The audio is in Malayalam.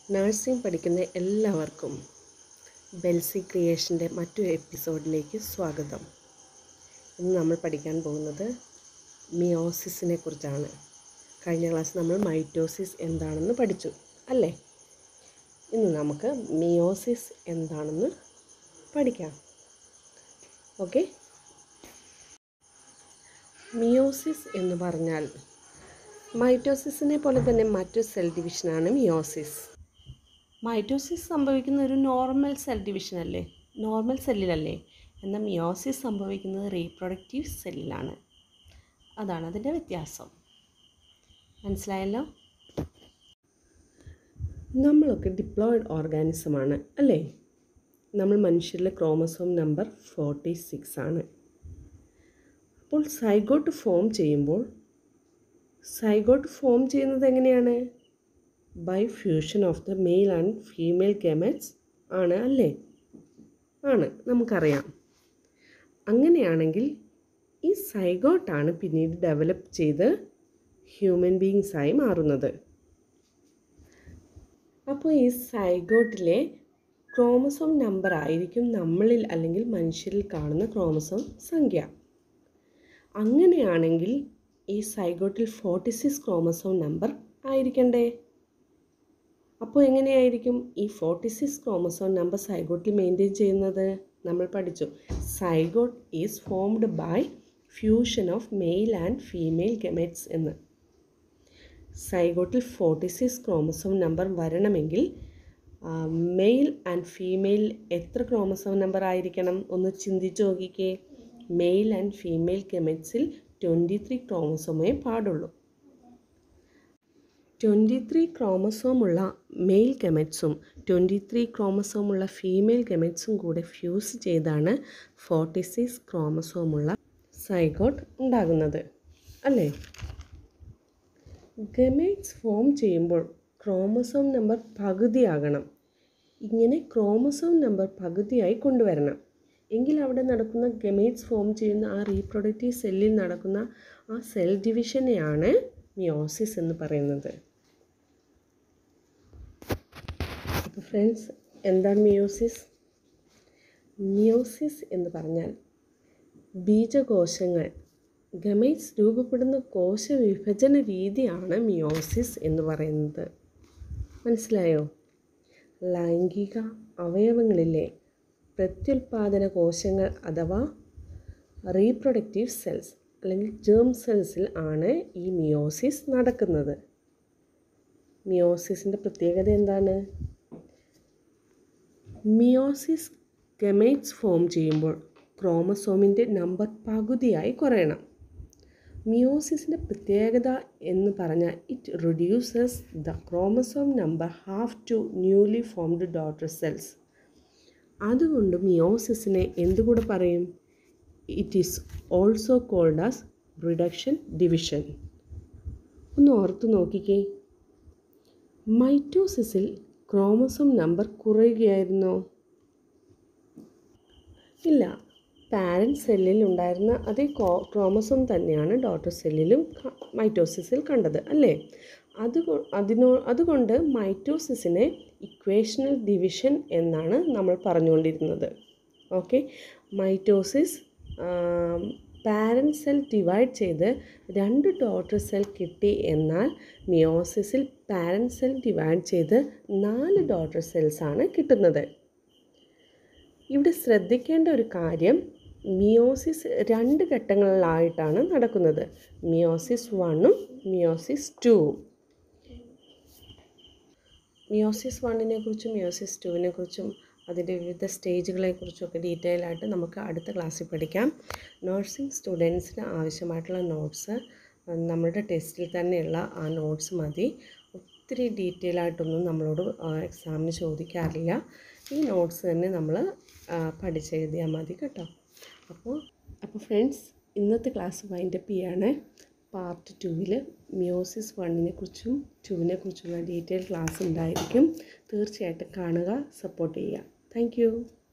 നഴ്സിംഗ് പഠിക്കുന്ന എല്ലാവർക്കും ബെൽസി ക്രിയേഷൻ്റെ മറ്റൊരു എപ്പിസോഡിലേക്ക് സ്വാഗതം ഇന്ന് നമ്മൾ പഠിക്കാൻ പോകുന്നത് മിയോസിസിനെ കുറിച്ചാണ് കഴിഞ്ഞ ക്ലാസ് നമ്മൾ മൈറ്റോസിസ് എന്താണെന്ന് പഠിച്ചു അല്ലേ ഇന്ന് നമുക്ക് മിയോസിസ് എന്താണെന്ന് പഠിക്കാം ഓക്കെ മിയോസിസ് എന്ന് പറഞ്ഞാൽ മൈറ്റോസിസിനെ പോലെ തന്നെ മറ്റൊരു സെൽ ഡിവിഷനാണ് മിയോസിസ് മൈറ്റോസിസ് സംഭവിക്കുന്ന ഒരു നോർമൽ സെൽ ഡിവിഷൻ അല്ലേ നോർമൽ സെല്ലിലല്ലേ എന്നാൽ മിയോസിസ് സംഭവിക്കുന്നത് റീപ്രൊഡക്റ്റീവ് സെല്ലിലാണ് അതാണ് അതിൻ്റെ വ്യത്യാസം മനസ്സിലായല്ലോ നമ്മളൊക്കെ ഡിപ്ലോയിഡ് ഓർഗാനിസമാണ് അല്ലേ നമ്മൾ മനുഷ്യരിലെ ക്രോമസോം നമ്പർ ഫോർട്ടി സിക്സ് ആണ് അപ്പോൾ സൈഗോട്ട് ഫോം ചെയ്യുമ്പോൾ സൈഗോട്ട് ഫോം ചെയ്യുന്നത് എങ്ങനെയാണ് by fusion of the male and female gametes ആണ് അല്ലേ ആണ് നമുക്കറിയാം അങ്ങനെയാണെങ്കിൽ ഈ സൈഗോട്ടാണ് പിന്നീട് ഡെവലപ്പ് ചെയ്ത് ഹ്യൂമൻ ബീങ്സായി മാറുന്നത് അപ്പോൾ ഈ സൈഗോട്ടിലെ ക്രോമസോം നമ്പർ ആയിരിക്കും നമ്മളിൽ അല്ലെങ്കിൽ മനുഷ്യരിൽ കാണുന്ന ക്രോമസോം സംഖ്യ അങ്ങനെയാണെങ്കിൽ ഈ സൈഗോട്ടിൽ ഫോർട്ടി സിക്സ് ക്രോമസോം നമ്പർ ആയിരിക്കണ്ടേ അപ്പോൾ എങ്ങനെയായിരിക്കും ഈ ഫോർട്ടി സിക്സ് ക്രോമസോം നമ്പർ സൈഗോട്ടിൽ മെയിൻറ്റെയിൻ ചെയ്യുന്നത് നമ്മൾ പഠിച്ചു zygote is formed by fusion of male and female gametes എന്ന് സൈഗോട്ടിൽ ഫോർട്ടി സിക്സ് ക്രോമസോം നമ്പർ വരണമെങ്കിൽ മെയിൽ ആൻഡ് ഫീമെയിൽ എത്ര ക്രോമസോം നമ്പർ ആയിരിക്കണം ഒന്ന് ചിന്തിച്ച് നോക്കിക്കേ മെയിൽ ആൻഡ് ഫീമെയിൽ ഗെമറ്റ്സിൽ ട്വൻറ്റി ത്രീ ക്രോമസോമേ പാടുള്ളൂ ട്വൻറ്റി ത്രീ ക്രോമസോമുള്ള മെയിൽ ഗെമറ്റ്സും ട്വൻറ്റി ത്രീ ക്രോമസോമുള്ള ഫീമെയിൽ ഗെമറ്റ്സും കൂടെ ഫ്യൂസ് ചെയ്താണ് ഫോർട്ടി സിക്സ് ക്രോമസോമുള്ള സൈഗോട്ട് ഉണ്ടാകുന്നത് അല്ലേ ഗെമേറ്റ്സ് ഫോം ചെയ്യുമ്പോൾ ക്രോമസോം നമ്പർ പകുതിയാകണം ഇങ്ങനെ ക്രോമസോം നമ്പർ പകുതിയായി കൊണ്ടുവരണം എങ്കിൽ അവിടെ നടക്കുന്ന ഗെമേറ്റ്സ് ഫോം ചെയ്യുന്ന ആ റീപ്രൊഡക്റ്റീവ് സെല്ലിൽ നടക്കുന്ന ആ സെൽ ഡിവിഷനെയാണ് മിയോസിസ് എന്ന് പറയുന്നത് അപ്പോൾ ഫ്രണ്ട്സ് എന്താണ് മിയോസിസ് മിയോസിസ് എന്ന് പറഞ്ഞാൽ ബീജകോശങ്ങൾ ഗമേറ്റ്സ് രൂപപ്പെടുന്ന കോശ വിഭജന രീതിയാണ് മിയോസിസ് എന്ന് പറയുന്നത് മനസ്സിലായോ ലൈംഗിക അവയവങ്ങളിലെ പ്രത്യുൽപാദന കോശങ്ങൾ അഥവാ റീപ്രൊഡക്റ്റീവ് സെൽസ് അല്ലെങ്കിൽ ജേം സെൽസിൽ ആണ് ഈ മിയോസിസ് നടക്കുന്നത് മിയോസിസിൻ്റെ പ്രത്യേകത എന്താണ് മിയോസിസ് ഗമേറ്റ്സ് ഫോം ചെയ്യുമ്പോൾ ക്രോമസോമിൻ്റെ നമ്പർ പകുതിയായി കുറയണം മിയോസിസിൻ്റെ പ്രത്യേകത എന്ന് പറഞ്ഞാൽ it reduces the chromosome number half to newly formed daughter cells അതുകൊണ്ട് മിയോസിസിനെ എന്തുകൂടെ പറയും it is also called as reduction division ഒന്ന് ഓർത്ത് നോക്കിക്കേ മൈറ്റോസിസിൽ ക്രോമസോം നമ്പർ കുറയുകയായിരുന്നോ ഇല്ല പാരൻറ്റ് സെല്ലിൽ ഉണ്ടായിരുന്ന അതേ ക്രോമസോം തന്നെയാണ് ഡോട്ടർ സെല്ലിലും മൈറ്റോസിസിൽ കണ്ടത് അല്ലേ അത് അതിനോ അതുകൊണ്ട് മൈറ്റോസിസിനെ ഇക്വേഷണൽ ഡിവിഷൻ എന്നാണ് നമ്മൾ പറഞ്ഞുകൊണ്ടിരുന്നത് okay mitosis parent cell divide ചെയ്ത് രണ്ട് ഡോട്ടർ സെൽ കിട്ടി എന്നാൽ മിയോസിസിൽ പാരൻറ്റ് സെൽ ഡിവൈഡ് ചെയ്ത് നാല് ഡോട്ടർ സെൽസാണ് കിട്ടുന്നത് ഇവിടെ ശ്രദ്ധിക്കേണ്ട ഒരു കാര്യം മിയോസിസ് രണ്ട് ഘട്ടങ്ങളിലായിട്ടാണ് നടക്കുന്നത് മിയോസിസ് വണ്ണും മിയോസിസ് ടുവും മിയോസിസ് വണ്ണിനെ കുറിച്ചും മിയോസിസ് ടുവിനെ കുറിച്ചും അതിൻ്റെ വിവിധ സ്റ്റേജുകളെക്കുറിച്ചൊക്കെ ഡീറ്റെയിൽ ആയിട്ട് നമുക്ക് അടുത്ത ക്ലാസ്സിൽ പഠിക്കാം നഴ്സിംഗ് സ്റ്റുഡൻസിന് ആവശ്യമായിട്ടുള്ള നോട്ട്സ് നമ്മളുടെ ടെസ്റ്റിൽ തന്നെയുള്ള ആ നോട്ട്സ് മതി ഒത്തിരി ഡീറ്റെയിൽ ആയിട്ടൊന്നും നമ്മളോട് എക്സാമിന് ചോദിക്കാറില്ല ഈ നോട്ട്സ് തന്നെ നമ്മൾ പഠിച്ചെഴുതിയാൽ മതി കേട്ടോ അപ്പോൾ അപ്പോൾ ഫ്രണ്ട്സ് ഇന്നത്തെ ക്ലാസ് വൈൻഡപ്പ് ചെയ്യാണ് പാർട്ട് ടുവിൽ മിയോസിസ് വണ്ണിനെ കുറിച്ചും ടുവിനെ കുറിച്ചുള്ള ഡീറ്റെയിൽ ക്ലാസ് ഉണ്ടായിരിക്കും തീർച്ചയായിട്ടും കാണുക സപ്പോർട്ട് ചെയ്യുക താങ്ക്